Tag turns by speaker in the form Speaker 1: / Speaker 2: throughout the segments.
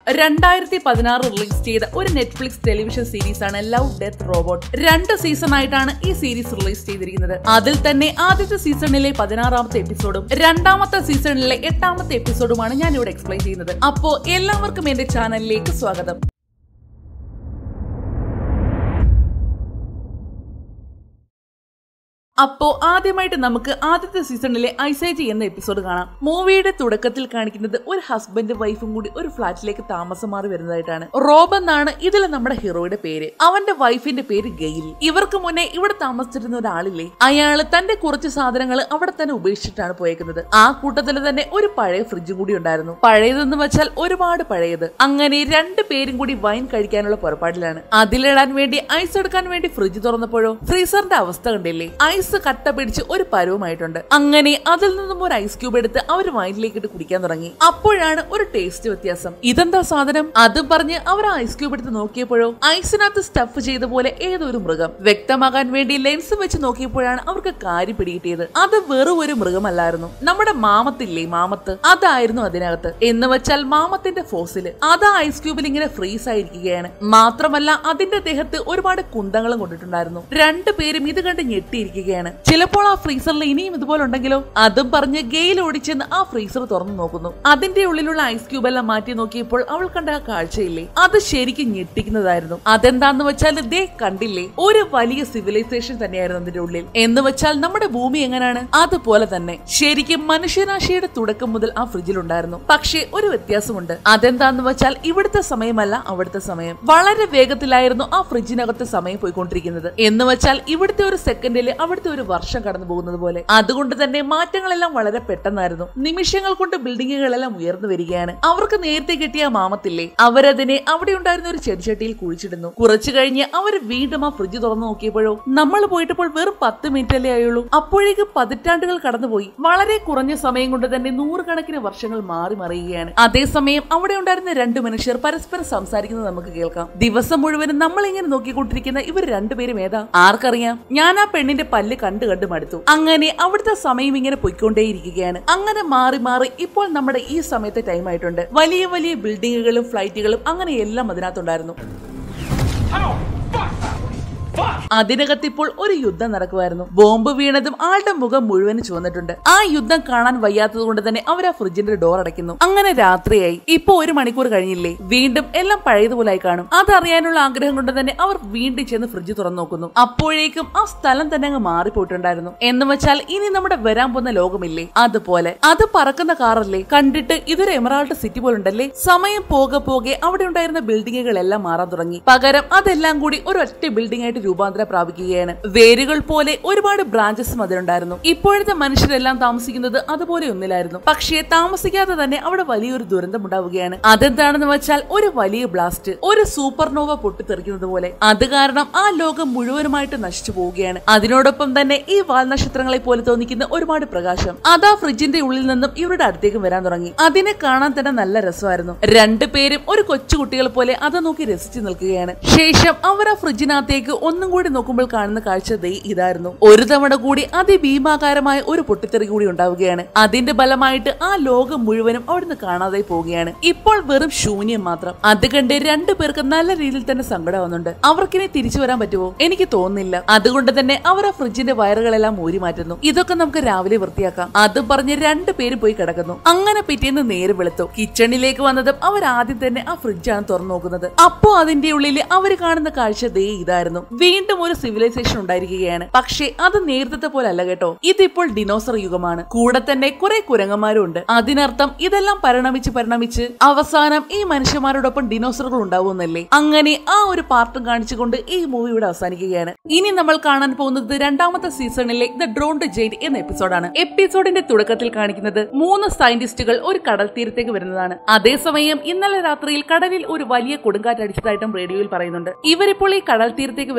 Speaker 1: രണ്ടായിരത്തി പതിനാറ് റിലീസ് ചെയ്ത ഒരു നെറ്റ്ഫ്ലിക്സ് ടെലിവിഷൻ സീരീസ് ആണ് ലവ് ഡെത്ത് റോബോട്ട് രണ്ട് സീസൺ ആയിട്ടാണ് ഈ സീരീസ് റിലീസ് ചെയ്തിരിക്കുന്നത് അതിൽ തന്നെ ആദ്യത്തെ സീസണിലെ പതിനാറാമത്തെ എപ്പിസോഡും രണ്ടാമത്തെ സീസണിലെ എട്ടാമത്തെ എപ്പിസോഡുമാണ് ഞാൻ ഇവിടെ എക്സ്പ്ലെയിൻ ചെയ്യുന്നത് അപ്പോ എല്ലാവർക്കും എന്റെ ചാനലിലേക്ക് സ്വാഗതം അപ്പോ ആദ്യമായിട്ട് നമുക്ക് ആദ്യത്തെ സീസണിലെ ഐസൈജി എന്ന എപ്പിസോഡ് കാണാം മൂവിയുടെ തുടക്കത്തിൽ കാണിക്കുന്നത് ഒരു ഹസ്ബൻഡ് വൈഫും കൂടി ഒരു ഫ്ലാറ്റിലേക്ക് താമസം മാറി വരുന്നതായിട്ടാണ് റോബ് എന്നാണ് ഇതിൽ നമ്മുടെ ഹീറോയുടെ പേര് അവന്റെ വൈഫിന്റെ പേര് ഗെയിൽ ഇവർക്ക് മുന്നേ ഇവിടെ താമസിച്ചിരുന്ന ഒരാളില്ലേ അയാള് തന്റെ കുറച്ച് സാധനങ്ങൾ അവിടെ തന്നെ ഉപേക്ഷിച്ചിട്ടാണ് പോയേക്കുന്നത് ആ കൂട്ടത്തിൽ തന്നെ ഒരു പഴയ ഫ്രിഡ്ജും കൂടി ഉണ്ടായിരുന്നു പഴയതെന്ന് വെച്ചാൽ ഒരുപാട് പഴയത് അങ്ങനെ രണ്ടു പേരും കൂടി വൈൻ കഴിക്കാനുള്ള പുറപ്പാടിലാണ് അതിലിടാൻ വേണ്ടി ഐസ് എടുക്കാൻ വേണ്ടി ഫ്രിഡ്ജ് തുറന്നപ്പോഴോ ഫ്രീസറിന്റെ അവസ്ഥ കണ്ടില്ലേ ഐസ് കട്ട പിടിച്ച് ഒരു പരുവമായിട്ടുണ്ട് അങ്ങനെ അതിൽ നിന്നും ഒരു ഐസ് ക്യൂബ് എടുത്ത് അവർ വൈനിലേക്ക് ഇട്ട് കുടിക്കാൻ തുടങ്ങി അപ്പോഴാണ് ഒരു ടേസ്റ്റ് വ്യത്യാസം ഇതെന്താ സാധനം അതും പറഞ്ഞ് അവർ ആ ഐസ് ക്യൂബ് എടുത്ത് നോക്കിയപ്പോഴോ ഐസിനകത്ത് സ്റ്റഫ് ചെയ്ത പോലെ ഏതൊരു മൃഗം വ്യക്തമാകാൻ വേണ്ടി ലെൻസ് വെച്ച് നോക്കിയപ്പോഴാണ് അവർക്ക് കാര്യം പിടികിട്ടിയത് അത് വെറും ഒരു മൃഗമല്ലായിരുന്നു നമ്മുടെ മാമത്തില്ലേ മാമത്ത് അതായിരുന്നു അതിനകത്ത് എന്ന് വെച്ചാൽ മാമത്തിന്റെ ഫോസില് അത് ആ ഐസ് ക്യൂബിൽ ഇങ്ങനെ ഫ്രീസ് ആയിരിക്കുകയാണ് മാത്രമല്ല അതിന്റെ ദേഹത്ത് ഒരുപാട് കുന്തങ്ങളും കൊണ്ടിട്ടുണ്ടായിരുന്നു രണ്ടുപേരും ഇത് കണ്ട് ഞെട്ടിയിരിക്കുകയാണ് ചിലപ്പോൾ ആ ഫ്രീസറിൽ ഇനിയും ഇതുപോലെ ഉണ്ടെങ്കിലോ അതും പറഞ്ഞ് ഗെയിൽ ഓടിച്ചെന്ന് ആ ഫ്രീസർ തുറന്നു നോക്കുന്നു അതിന്റെ ഉള്ളിലുള്ള ഐസ് ക്യൂബ് എല്ലാം മാറ്റി നോക്കിയപ്പോൾ അവൾ കണ്ട ആ കാഴ്ചയില്ലേ അത് ശരിക്കും ഞെട്ടിക്കുന്നതായിരുന്നു അതെന്താന്ന് വെച്ചാൽ ദേ കണ്ടില്ലേ ഒരു വലിയ സിവിലൈസേഷൻ തന്നെയായിരുന്നു അതിന്റെ ഉള്ളിൽ എന്ന് വെച്ചാൽ നമ്മുടെ ഭൂമി എങ്ങനെയാണ് അതുപോലെ തന്നെ ശരിക്കും മനുഷ്യരാശിയുടെ തുടക്കം മുതൽ ആ ഫ്രിഡ്ജിൽ ഉണ്ടായിരുന്നു പക്ഷേ ഒരു വ്യത്യാസമുണ്ട് അതെന്താന്ന് വെച്ചാൽ ഇവിടുത്തെ സമയമല്ല അവിടുത്തെ സമയം വളരെ വേഗത്തിലായിരുന്നു ആ ഫ്രിഡ്ജിനകത്ത് സമയം പോയിക്കൊണ്ടിരിക്കുന്നത് എന്ന് വെച്ചാൽ ഇവിടുത്തെ ഒരു സെക്കൻഡിൽ അവിടുത്തെ ഒരു വർഷം കടന്നു പോകുന്നത് പോലെ അതുകൊണ്ട് തന്നെ മാറ്റങ്ങളെല്ലാം വളരെ പെട്ടെന്നായിരുന്നു നിമിഷങ്ങൾ കൊണ്ട് ബിൽഡിങ്ങുകളെല്ലാം ഉയർന്നു വരികയാണ് അവർക്ക് നേരത്തെ കിട്ടിയ മാമത്തില്ലേ അവരതിനെ അവിടെ ഉണ്ടായിരുന്ന ഒരു ചെടിച്ചട്ടിയിൽ കുഴിച്ചിടുന്നു കുറച്ചു കഴിഞ്ഞ് അവർ വീണ്ടും ആ ഫ്രിഡ്ജ് തുറന്നു നോക്കിയപ്പോഴോ നമ്മൾ പോയിട്ടപ്പോൾ വെറും പത്ത് മിനിറ്റ് അല്ലേ ആയുള്ളൂ അപ്പോഴേക്ക് പതിറ്റാണ്ടുകൾ കടന്നുപോയി വളരെ കുറഞ്ഞ സമയം കൊണ്ട് തന്നെ നൂറുകണക്കിന് വർഷങ്ങൾ മാറി മറിയുകയാണ് അതേസമയം അവിടെ ഉണ്ടായിരുന്ന രണ്ട് മനുഷ്യർ പരസ്പരം സംസാരിക്കുന്നത് നമുക്ക് കേൾക്കാം ദിവസം മുഴുവനും നമ്മൾ ഇങ്ങനെ നോക്കിക്കൊണ്ടിരിക്കുന്ന ഇവർ രണ്ടുപേരും ഏതാ ആർക്കറിയാം ഞാൻ ആ പെണ്ണിന്റെ പല്ല് കണ്ടു കണ്ടു മടുത്തു അങ്ങനെ അവിടുത്തെ സമയം ഇങ്ങനെ പൊയ്ക്കൊണ്ടേയിരിക്കുകയാണ് അങ്ങനെ മാറി മാറി ഇപ്പോൾ നമ്മുടെ ഈ സമയത്തെ ടൈം ആയിട്ടുണ്ട് വലിയ വലിയ ബിൽഡിങ്ങുകളും ഫ്ലൈറ്റുകളും അങ്ങനെ എല്ലാം അതിനകത്തുണ്ടായിരുന്നു അതിനകത്ത് ഇപ്പോൾ ഒരു യുദ്ധം നടക്കുമായിരുന്നു ബോംബ് വീണതും ആളുടെ മുഖം മുഴുവൻ ചുവന്നിട്ടുണ്ട് ആ യുദ്ധം കാണാൻ വയ്യാത്തത് കൊണ്ട് തന്നെ അവർ ആ ഫ്രിഡ്ജിന്റെ ഡോർ അടയ്ക്കുന്നു അങ്ങനെ രാത്രിയായി ഇപ്പൊ ഒരു മണിക്കൂർ കഴിഞ്ഞില്ലേ വീണ്ടും എല്ലാം പഴയതുപോലായി കാണും അതറിയാനുള്ള ആഗ്രഹം കൊണ്ട് തന്നെ അവർ വീണ്ടും ചെന്ന് ഫ്രിഡ്ജ് തുറന്നു നോക്കുന്നു അപ്പോഴേക്കും ആ സ്ഥലം തന്നെ അങ്ങ് മാറിപ്പോയിട്ടുണ്ടായിരുന്നു എന്ന് വെച്ചാൽ ഇനി നമ്മുടെ വരാൻ പോകുന്ന ലോകമില്ലേ അതുപോലെ അത് പറക്കുന്ന കാറല്ലേ കണ്ടിട്ട് ഇതൊരു എമറാൾഡ് സിറ്റി പോലെ ഉണ്ടല്ലേ സമയം പോകെ പോകെ അവിടെ ഉണ്ടായിരുന്ന ബിൽഡിങ്ങുകളെല്ലാം മാറാൻ തുടങ്ങി പകരം അതെല്ലാം കൂടി ഒരൊറ്റ ബിൽഡിംഗ് ആയിട്ട് രൂപാന്തരം പ്രാപിക്കുകയാണ് വേരുകൾ പോലെ ഒരുപാട് ബ്രാഞ്ചസും അതിലുണ്ടായിരുന്നു ഇപ്പോഴത്തെ മനുഷ്യരെല്ലാം താമസിക്കുന്നത് അതുപോലെ ഒന്നിലായിരുന്നു പക്ഷേ താമസിക്കാതെ തന്നെ അവിടെ വലിയൊരു ദുരന്തം ഉണ്ടാവുകയാണ് അതെന്താണെന്ന് വെച്ചാൽ ഒരു വലിയ ബ്ലാസ്റ്റ് ഒരു സൂപ്പർനോവ പൊട്ടിത്തെറിക്കുന്നത് പോലെ അത് കാരണം ആ ലോകം മുഴുവനുമായിട്ട് നശിച്ചു പോവുകയാണ് അതിനോടൊപ്പം തന്നെ ഈ വാൽനക്ഷത്രങ്ങളെ പോലെ തോന്നിക്കുന്ന ഒരുപാട് പ്രകാശം അതാ ഫ്രിഡ്ജിന്റെ ഉള്ളിൽ നിന്നും ഇവരുടെ അടുത്തേക്ക് വരാൻ തുടങ്ങി അതിനെ കാണാൻ തന്നെ നല്ല രസമായിരുന്നു രണ്ടുപേരും ഒരു കൊച്ചുകുട്ടികൾ പോലെ അത് നോക്കി രസിച്ചു നിൽക്കുകയാണ് ശേഷം അവർ ആ ഫ്രിഡ്ജിനകത്തേക്ക് ഒന്നും കൂടി നോക്കുമ്പോൾ കാണുന്ന കാഴ്ച ദേ ഇതായിരുന്നു ഒരു തവണ കൂടി അതിഭീമാകാരമായ ഒരു പൊട്ടിത്തെറി കൂടി ഉണ്ടാവുകയാണ് അതിന്റെ ഫലമായിട്ട് ആ ലോകം മുഴുവനും അവിടുന്ന് കാണാതെ പോവുകയാണ് ഇപ്പോൾ വെറും ശൂന്യം മാത്രം അത് കണ്ട് രണ്ടു പേർക്ക് നല്ല രീതിയിൽ തന്നെ സങ്കടമാവുന്നുണ്ട് അവർക്കിനി തിരിച്ചു വരാൻ പറ്റുമോ എനിക്ക് തോന്നുന്നില്ല അതുകൊണ്ട് തന്നെ അവർ ആ ഫ്രിഡ്ജിന്റെ വയറുകളെല്ലാം ഊരി മാറ്റുന്നു ഇതൊക്കെ നമുക്ക് രാവിലെ വൃത്തിയാക്കാം അത് പറഞ്ഞ് രണ്ടു പേര് പോയി കിടക്കുന്നു അങ്ങനെ പിറ്റേന്ന് നേരെ വെളുത്തു കിച്ചണിലേക്ക് വന്നതും അവർ ആദ്യം തന്നെ ആ ഫ്രിഡ്ജാണ് തുറന്നു നോക്കുന്നത് അപ്പോ അതിന്റെ ഉള്ളിൽ അവർ കാണുന്ന കാഴ്ച ദേ ഇതായിരുന്നു വീണ്ടും ഒരു സിവിലൈസേഷൻ ഉണ്ടായിരിക്കുകയാണ് പക്ഷേ അത് നേരത്തെ പോലെ അല്ല കേട്ടോ ഇതിപ്പോൾ ഡിനോസർ യുഗമാണ് കൂടെ തന്നെ കുറെ കുരങ്ങന്മാരും ഉണ്ട് അതിനർത്ഥം ഇതെല്ലാം പരിണമിച്ച് പരിണമിച്ച് അവസാനം ഈ മനുഷ്യന്മാരോടൊപ്പം ഡിനോസറുകൾ ഉണ്ടാവുമെന്നല്ലേ അങ്ങനെ ആ ഒരു പാർട്ടും കാണിച്ചുകൊണ്ട് ഈ മൂവി ഇവിടെ അവസാനിക്കുകയാണ് ഇനി നമ്മൾ കാണാൻ പോകുന്നത് രണ്ടാമത്തെ സീസണിലെ ദ ഡ്രോൺ ടു ജെയിറ്റ് എന്ന എപ്പിസോഡാണ് എപ്പിസോഡിന്റെ തുടക്കത്തിൽ കാണിക്കുന്നത് മൂന്ന് സയന്റിസ്റ്റുകൾ ഒരു കടൽ തീരത്തേക്ക് വരുന്നതാണ് അതേസമയം ഇന്നലെ രാത്രിയിൽ കടലിൽ ഒരു വലിയ കൊടുങ്കാറ്റ് അടിച്ചതായിട്ടും റേഡിയോയിൽ പറയുന്നുണ്ട് ഇവരിപ്പോൾ ഈ കടൽ തീരത്തേക്ക് വരുന്നതിന് ഒരു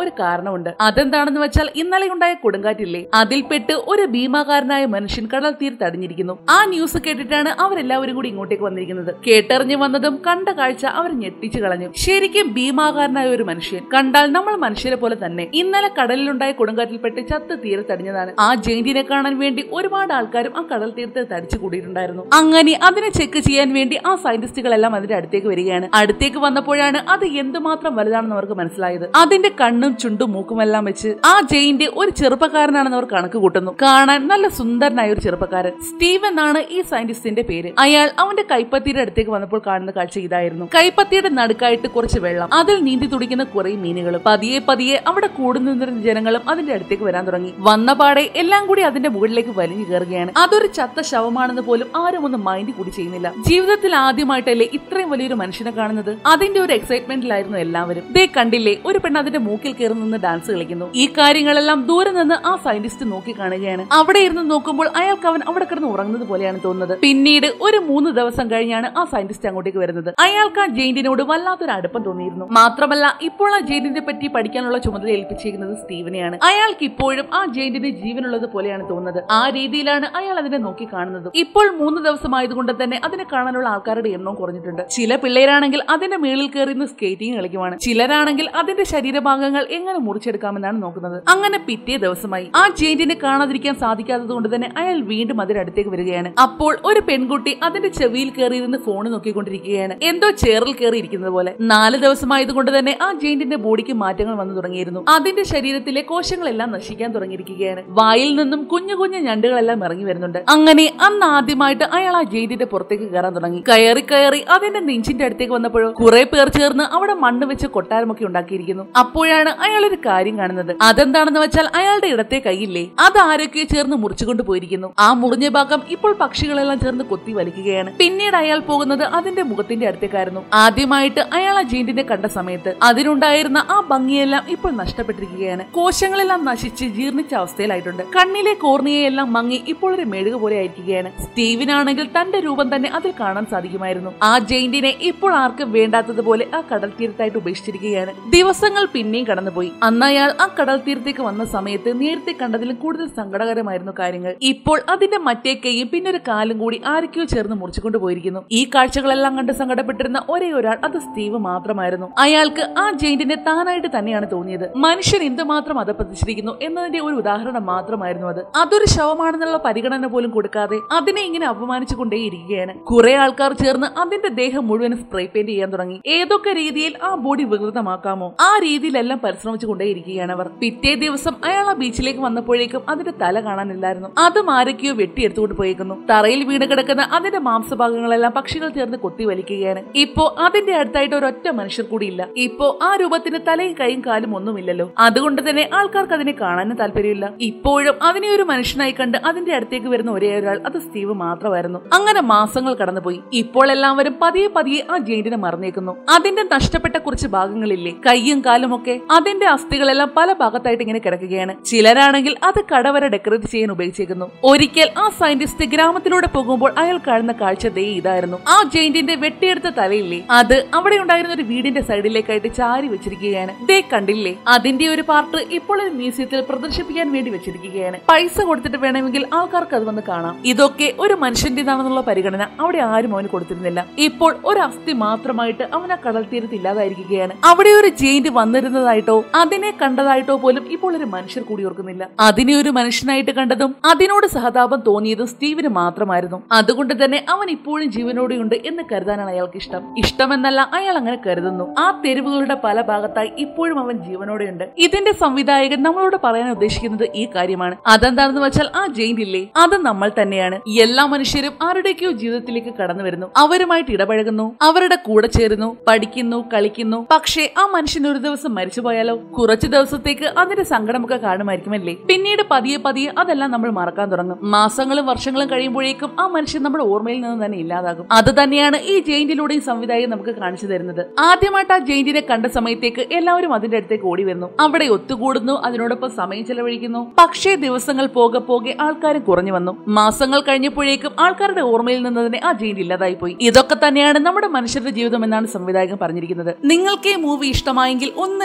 Speaker 1: ഒരു കാരണമുണ്ട് അതെന്താണെന്ന് വെച്ചാൽ ഇന്നലെ ഉണ്ടായ കൊടുങ്കാറ്റില്ലേ അതിൽപ്പെട്ട് ഒരു ഭീമാകാരനായ മനുഷ്യൻ കടൽ തീരത്ത് അടിഞ്ഞിരിക്കുന്നു ആ ന്യൂസ് കേട്ടിട്ടാണ് അവരെല്ലാവരും കൂടി ഇങ്ങോട്ടേക്ക് വന്നിരിക്കുന്നത് കേട്ടറിഞ്ഞു വന്നതും കണ്ട കാഴ്ച അവർ ഞെട്ടിച്ചു കളഞ്ഞു ശരിക്കും ഭീമാകാരനായ ഒരു മനുഷ്യൻ കണ്ടാൽ നമ്മൾ മനുഷ്യരെ പോലെ തന്നെ ഇന്നലെ കടലിലുണ്ടായ കൊടുങ്കാറ്റിൽപ്പെട്ട് ചത്ത് തീരത്തടിഞ്ഞതാണ് ആ ജെയിന്റിനെ കാണാൻ വേണ്ടി ഒരുപാട് ആൾക്കാരും ആ കടൽ തീരത്ത് തടിച്ചു കൂടിയിട്ടുണ്ടായിരുന്നു അങ്ങനെ അതിനെ ചെക്ക് ചെയ്യാൻ വേണ്ടി ആ സയന്റിസ്റ്റുകളെല്ലാം അതിന്റെ അടുത്തേക്ക് വരികയാണ് അടുത്തേക്ക് വന്നപ്പോഴാണ് അത് എന്തുമാത്രം വലുതാണെന്ന് അവർക്ക് മനസ്സിലായത് അതിന്റെ കണ്ണും ചുണ്ടും മൂക്കും എല്ലാം വെച്ച് ആ ജെയിന്റ് ഒരു ചെറുപ്പക്കാരനാണെന്ന് അവർ കണക്ക് കൂട്ടുന്നു കാണാൻ നല്ല സുന്ദരനായ ഒരു ചെറുപ്പക്കാരൻ സ്റ്റീവ് എന്നാണ് ഈ സയന്റിസ്റ്റിന്റെ പേര് അയാൾ അവന്റെ കൈപ്പത്തിയുടെ അടുത്തേക്ക് വന്നപ്പോൾ കാണുന്ന കാഴ്ച ഇതായിരുന്നു കൈപ്പത്തിയുടെ നടുക്കായിട്ട് കുറച്ച് വെള്ളം അതിൽ നീന്തി തുടിക്കുന്ന കുറെ മീനുകളും പതിയെ പതിയെ അവിടെ കൂടുന്നിരുന്ന ജനങ്ങളും അതിന്റെ അടുത്തേക്ക് വരാൻ തുടങ്ങി വന്ന പാടെ എല്ലാം കൂടി അതിന്റെ മുകളിലേക്ക് വലിഞ്ഞു കയറുകയാണ് അതൊരു ചത്ത ശവമാണെന്ന് പോലും ആരും ഒന്ന് മൈൻഡ് കൂടി ചെയ്യുന്നില്ല ജീവിതത്തിൽ ആദ്യമായിട്ടല്ലേ ഇത്രയും വലിയൊരു മനുഷ്യനെ കാണുന്നത് അതിന്റെ ഒരു എക്സൈറ്റ്മെന്റിലായിരുന്നു എല്ലാവരും ദേ കണ്ടില്ലേ ഒരു പെണ്ണ് അതിന്റെ മൂക്കിൽ കയറി നിന്ന് ഡാൻസ് കളിക്കുന്നു ഈ കാര്യങ്ങളെല്ലാം ദൂരെ നിന്ന് ആ സയന്റിസ്റ്റ് നോക്കി കാണുകയാണ് അവിടെ ഇരുന്ന് നോക്കുമ്പോൾ അയാൾക്ക് അവൻ അവിടെ കിടന്ന് ഉറങ്ങുന്നത് പോലെയാണ് തോന്നുന്നത് പിന്നീട് ഒരു മൂന്ന് ദിവസം കഴിഞ്ഞാണ് ആ സയന്റിസ്റ്റ് അങ്ങോട്ടേക്ക് വരുന്നത് അയാൾക്ക് ആ ജെയിന്റിനോട് വല്ലാത്തൊരു അടുപ്പം തോന്നിയിരുന്നു മാത്രമല്ല ഇപ്പോൾ ആ ജെയിന്റിനെ പറ്റി പഠിക്കാനുള്ള ചുമതല ഏൽപ്പിച്ചിരിക്കുന്നത് സ്റ്റീവനെയാണ് അയാൾക്ക് ഇപ്പോഴും ആ ജെയിന്റിന് ജീവനുള്ളത് പോലെയാണ് തോന്നുന്നത് ആ രീതിയിലാണ് അയാൾ അതിനെ നോക്കി കാണുന്നത് ഇപ്പോൾ മൂന്ന് ദിവസമായതുകൊണ്ട് തന്നെ അതിനെ കാണാനുള്ള ആൾക്കാരുടെ എണ്ണവും കുറഞ്ഞിട്ടുണ്ട് ചില പിള്ളേരാണെങ്കിൽ അതിന്റെ മേളിൽ കയറി നിന്ന് സ്കേറ്റിംഗ് കളിക്കുവാണ് ചിലരാണെങ്കിൽ അതിന്റെ ശരീരഭാഗങ്ങൾ എങ്ങനെ മുറിച്ചെടുക്കാമെന്നാണ് നോക്കുന്നത് അങ്ങനെ പിറ്റേ ദിവസമായി ആ ജെയിന്റിനെ കാണാതിരിക്കാൻ സാധിക്കാത്തത് കൊണ്ട് തന്നെ അയാൾ വീണ്ടും അതിനടുത്തേക്ക് വരികയാണ് അപ്പോൾ ഒരു പെൺകുട്ടി അതിന്റെ ചെവിയിൽ കയറിയിരുന്ന് ഫോൺ നോക്കിക്കൊണ്ടിരിക്കുകയാണ് എന്തോ ചേറിൽ കയറി ഇരിക്കുന്നത് പോലെ നാല് ദിവസമായതുകൊണ്ട് തന്നെ ആ ജെയിന്റിന്റെ ബോഡിക്ക് മാറ്റങ്ങൾ വന്നു തുടങ്ങിയിരുന്നു അതിന്റെ ശരീരത്തിലെ കോശങ്ങളെല്ലാം നശിക്കാൻ തുടങ്ങിയിരിക്കുകയാണ് വായിൽ നിന്നും കുഞ്ഞു കുഞ്ഞു ഞണ്ടുകളെല്ലാം ഇറങ്ങി വരുന്നുണ്ട് അങ്ങനെ അന്ന് ആദ്യമായിട്ട് അയാൾ ആ ജെയിന്റിന്റെ പുറത്തേക്ക് കയറാൻ തുടങ്ങി കയറി കയറി അതിന്റെ നെഞ്ചിന്റെ അടുത്തേക്ക് വന്നപ്പോഴോ കുറെ പേർ ചേർന്ന് അവിടെ മണ്ണ് വെച്ച് കൊട്ടാരമൊക്കെ ഉണ്ടാക്കിയിരിക്കുന്നു അപ്പോഴാണ് അയാൾ ഒരു കാര്യം കാണുന്നത് അതെന്താണെന്ന് വെച്ചാൽ അയാളുടെ ഇടത്തെ കൈയില്ലേ അത് ആരൊക്കെയോ ചേർന്ന് മുറിച്ചുകൊണ്ട് പോയിരിക്കുന്നു ആ മുറിഞ്ഞ ഭാഗം ഇപ്പോൾ പക്ഷികളെല്ലാം ചേർന്ന് കൊത്തി വലിക്കുകയാണ് പിന്നീട് അയാൾ പോകുന്നത് അതിന്റെ മുഖത്തിന്റെ അടുത്തേക്കായിരുന്നു ആദ്യമായിട്ട് അയാൾ ആ ജീന്റിനെ കണ്ട സമയത്ത് അതിനുണ്ടായിരുന്ന ആ ഭംഗിയെല്ലാം ഇപ്പോൾ നഷ്ടപ്പെട്ടിരിക്കുകയാണ് കോശങ്ങളെല്ലാം നശിച്ച് ജീർണിച്ച അവസ്ഥയിലായിട്ടുണ്ട് കണ്ണിലെ കോർണിയയെല്ലാം മങ്ങി ഇപ്പോൾ ഒരു മെഴുക പോലെ ആയിരിക്കുകയാണ് സ്റ്റീവിനാണെങ്കിൽ തന്റെ രൂപം തന്നെ അതിൽ കാണാൻ സാധിക്കുമായിരുന്നു ആ ജെയിന്റിനെ ഇപ്പോൾ ആർക്കും വേണ്ടാത്തതുപോലെ ആ കടൽ തീരത്തായിട്ട് ഉപേക്ഷിച്ചിരിക്കുകയാണ് ദിവസങ്ങൾ പിന്നെയും കടന്നുപോയി അന്ന് അയാൾ ആ കടൽ തീരത്തേക്ക് വന്ന സമയത്ത് നേരത്തെ കണ്ടതിലും കൂടുതൽ സങ്കടകരമായിരുന്നു കാര്യങ്ങൾ ഇപ്പോൾ അതിന്റെ മറ്റേ കൈയും പിന്നെ ഒരു കാലും കൂടി ആരൊക്കെയോ ചേർന്ന് മുറിച്ചുകൊണ്ട് പോയിരിക്കുന്നു ഈ കാഴ്ചകളെല്ലാം കണ്ട് സങ്കടപ്പെട്ടിരുന്ന ഒരേ ഒരാൾ അത് സ്റ്റീവ് മാത്രമായിരുന്നു അയാൾക്ക് ആ ജെയിന്റിനെ താനായിട്ട് തന്നെയാണ് തോന്നിയത് മനുഷ്യൻ എന്തുമാത്രം അധപ്പതിച്ചിരിക്കുന്നു എന്നതിന്റെ ഒരു ഉദാഹരണം മാത്രമായിരുന്നു അത് അതൊരു ശവമാണെന്നുള്ള പരിഗണന പോലും കൊടുക്കാതെ അതിനെ ഇങ്ങനെ അപമാനിച്ചുകൊണ്ടേയിരിക്കുകയാണ് കുറെ ആൾക്കാർ ചേർന്ന് അതിന്റെ ദേഹം മുഴുവൻ സ്പ്രേ പെയിന്റ് ചെയ്യാൻ തുടങ്ങി ഏതൊക്കെ രീതിയിൽ ആ ബോഡി വികൃതമാക്കാമോ ആ രീതിയിലെല്ലാം പരിശ്രമിച്ചുകൊണ്ടേയിരിക്കുകയാണ് അവർ പിറ്റേ ദിവസം അയാൾ ആ ബീച്ചിലേക്ക് വന്നപ്പോഴേക്കും അതിന്റെ തല കാണാനില്ലായിരുന്നു അതും ആരൊക്കെയോ വെട്ടിയെടുത്തുകൊണ്ട് പോയേക്കുന്നു തറയിൽ വീണ് കിടക്കുന്ന അതിന്റെ മാംസഭാഗങ്ങളെല്ലാം പക്ഷികൾ ചേർന്ന് കൊത്തി വലിക്കുകയാണ് ഇപ്പോ അതിന്റെ അടുത്തായിട്ട് ഒരൊറ്റ മനുഷ്യർ കൂടിയില്ല ഇപ്പോ ആ രൂപത്തിന് തലയും കൈയും കാലും ഒന്നുമില്ലല്ലോ അതുകൊണ്ട് തന്നെ ആൾക്കാർക്ക് അതിനെ കാണാനും താല്പര്യമില്ല ഇപ്പോഴും അതിനെ ഒരു മനുഷ്യനായി കണ്ട് അതിന്റെ അടുത്തേക്ക് വരുന്ന ഒരേ ഒരാൾ അത് സ്റ്റീവ് മാത്രമായിരുന്നു അങ്ങനെ മാസങ്ങൾ കടന്നുപോയി ഇപ്പോൾ എല്ലാവരും പതിയെ പതിയെ ആ ജെയിന്റിനെ മറന്നേക്കുന്നു അതിന്റെ നഷ്ടപ്പെട്ട കുറച്ച് ഭാഗങ്ങളില്ലേ കൈയും കാലും ഒക്കെ അതിന്റെ അസ്ഥികളെല്ലാം പല ഭാഗത്തായിട്ട് ഇങ്ങനെ കിടക്കുകയാണ് ചിലരാണെങ്കിൽ അത് കടവര ഡെക്കറേറ്റ് ചെയ്യാൻ ഉപയോഗിച്ചേക്കുന്നു ഒരിക്കൽ ആ സയന്റിസ്റ്റ് ഗ്രാമത്തിലൂടെ പോകുമ്പോൾ അയാൾ കാണുന്ന കാഴ്ച ദേ ഇതായിരുന്നു ആ ജെയിന്റിന്റെ വെട്ടിയെടുത്ത തലയില്ലേ അത് അവിടെ ഉണ്ടായിരുന്ന ഒരു വീടിന്റെ സൈഡിലേക്കായിട്ട് ചാരി വെച്ചിരിക്കുകയാണ് ദേ കണ്ടില്ലേ അതിന്റെ ഒരു പാർട്ട് ഇപ്പോൾ ഒരു മ്യൂസിയത്തിൽ പ്രദർശിപ്പിക്കാൻ വേണ്ടി വെച്ചിരിക്കുകയാണ് പൈസ കൊടുത്തിട്ട് വേണമെങ്കിൽ ആൾക്കാർക്ക് അത് വന്ന് കാണാം ഇതൊക്കെ ഒരു മനുഷ്യന്റേതാണെന്നുള്ള പരിഗണന അവിടെ ആരും അവന് കൊടുത്തിരുന്നില്ല ഇപ്പോൾ ഒരു അസ്ഥി മാത്രമായിട്ട് അവൻ ആ കടൽ തീരത്ത് ഇല്ലാതായിരിക്കുകയാണ് അവിടെ ഒരു ജെയിന്റ് വന്നിരുന്നതായിട്ടോ അതിനെ കണ്ടതായിട്ടോ പോലും ഇപ്പോൾ ഒരു മനുഷ്യർ കൂടി ഓർക്കുന്നില്ല അതിനെ ഒരു മനുഷ്യനായിട്ട് കണ്ടതും അതിനോട് സഹതാപം തോന്നിയതും സ്റ്റീവിന് മാത്രമായിരുന്നു അതുകൊണ്ട് തന്നെ അവൻ ഇപ്പോഴും ജീവനോടെയുണ്ട് എന്ന് കരുതാനാണ് അയാൾക്ക് ഇഷ്ടം ഇഷ്ടമെന്നല്ല അയാൾ അങ്ങനെ കരുതുന്നു ആ തെരുവുകളുടെ പല ഭാഗത്തായി ഇപ്പോഴും അവൻ ജീവനോടെയുണ്ട് ഇതിന്റെ സംവിധായകൻ നമ്മളോട് പറയാൻ ഉദ്ദേശിക്കുന്നത് ഈ കാര്യമാണ് അതെന്താണെന്ന് വെച്ചാൽ ആ ജെയിൻ ഇല്ലേ അത് നമ്മൾ തന്നെയാണ് എല്ലാ മനുഷ്യരും ആരുടെയൊക്കെയോ ജീവിതത്തിലേക്ക് കടന്നു വരുന്നു അവരുമായിട്ട് ഇടപഴകുന്നു അവരുടെ കൂടെ ചേരുന്നു പഠിക്കുന്നു കളിക്കുന്നു പക്ഷേ ആ മനുഷ്യൻ ഒരു ദിവസം മരിച്ചു പോയാലോ കുറച്ചു ദിവസത്തേക്ക് അതിന്റെ സങ്കടമൊക്കെ കാണുമായിരിക്കുമല്ലേ പിന്നീട് പതിയെ പതിയെ അതെല്ലാം നമ്മൾ മറക്കാൻ തുടങ്ങും മാസങ്ങളും വർഷങ്ങളും കഴിയുമ്പോഴേക്കും ആ മനുഷ്യൻ നമ്മുടെ ഓർമ്മയിൽ നിന്ന് തന്നെ ഇല്ലാതാകും അത് തന്നെയാണ് ഈ ജെയിന്റിലൂടെയും സംവിധായകൻ നമുക്ക് കാണിച്ചു തരുന്നത് ആദ്യമായിട്ട് ആ ജെയിന്റിനെ കണ്ട സമയത്തേക്ക് എല്ലാവരും അതിന്റെ അടുത്തേക്ക് ഓടി വരുന്നു അവിടെ ഒത്തുകൂടുന്നു അതിനോടൊപ്പം സമയം ചെലവഴിക്കുന്നു പക്ഷേ ദിവസങ്ങൾ പോകെ പോകെ ആൾക്കാരും കുറഞ്ഞു വന്നു മാസങ്ങൾ കഴിഞ്ഞപ്പോഴേക്കും ആൾക്കാരുടെ ഓർമ്മയിൽ നിന്ന് തന്നെ ആ ജെയിന്റ് ഇല്ലാതായി പോയി ഇതൊക്കെ തന്നെയാണ് നമ്മുടെ മനുഷ്യരുടെ ജീവിതം എന്നാണ് സംവിധായകൻ പറഞ്ഞിരിക്കുന്നത് നിങ്ങൾക്ക് ഈ മൂവി ഇഷ്ടമായെങ്കിൽ ഒന്ന് ലൈക്ക് ചെയ്തേ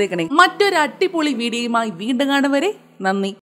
Speaker 1: ചെയ്തേക്കണേ മറ്റൊരു അടിപൊളി വീഡിയോയുമായി വീണ്ടും കാണും വരെ നന്ദി